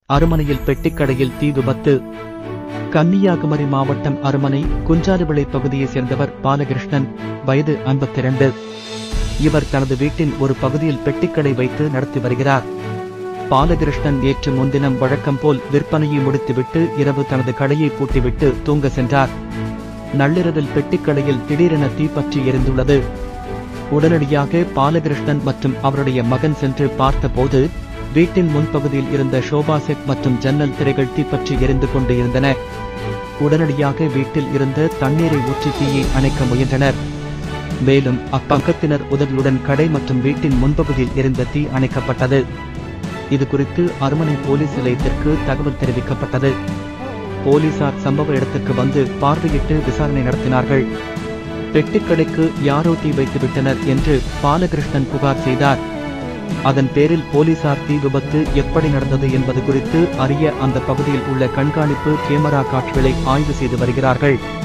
அருமனையில் பெட்டிக்கடையில் தீ விபத்து கன்னியாகுமரி மாவட்டம் அருமனை குஞ்சாலுவிளை பகுதியைச் சேர்ந்தவர் பாலகிருஷ்ணன் வயது 52 இவர் தனது வீட்டின் ஒரு பகுதியில் பெட்டிக்கடை வைத்து நடத்தி வருகிறார் பாலகிருஷ்ணன் நேற்று முன்தினம் வழக்கம் போல் விற்பனையை முடித்துவிட்டு இரவு தனது கடையை பூட்டிவிட்டு தூங்க சென்றார் நள்ளிரவில் பெட்டிக்கடையில் திடீரென தீப்பற்றி எரிந்துள்ளது உடனடியாக பாலகிருஷ்ணன் மற்றும் அவருடைய மகன் சென்று பார்த்தபோது வீட்டின் முன்பகுதியில் இருந்த ஷோபா செட் மற்றும் ஜன்னல் திரைகள் தீப்பற்றி எரிந்து கொண்டு இருந்தன உடனடியாக வீட்டில் இருந்த தண்ணீரை ஊற்றி தீயை அணைக்க முயன்றனர் மேலும் அப்பக்கத்தினர் உதவியுடன் கடை மற்றும் வீட்டின் முன்பகுதியில் எரிந்த தீ அணைக்கப்பட்டது இது குறித்து அருமனை போலீஸ் நிலையத்திற்கு தகவல் தெரிவிக்கப்பட்டது போலீசார் சம்பவ இடத்துக்கு வந்து பார்வையிட்டு விசாரணை நடத்தினார்கள் பெட்டிக்கடைக்கு யாரோ தீ வைத்து விட்டனர் என்று பாலகிருஷ்ணன் புகார் செய்தார் அதன் பேரில் போலீசார் தீ விபத்து எப்படி நடந்தது என்பது குறித்து அறிய அந்த பகுதியில் உள்ள கண்காணிப்பு கேமரா காட்சிகளை ஆய்வு செய்து வருகிறார்கள்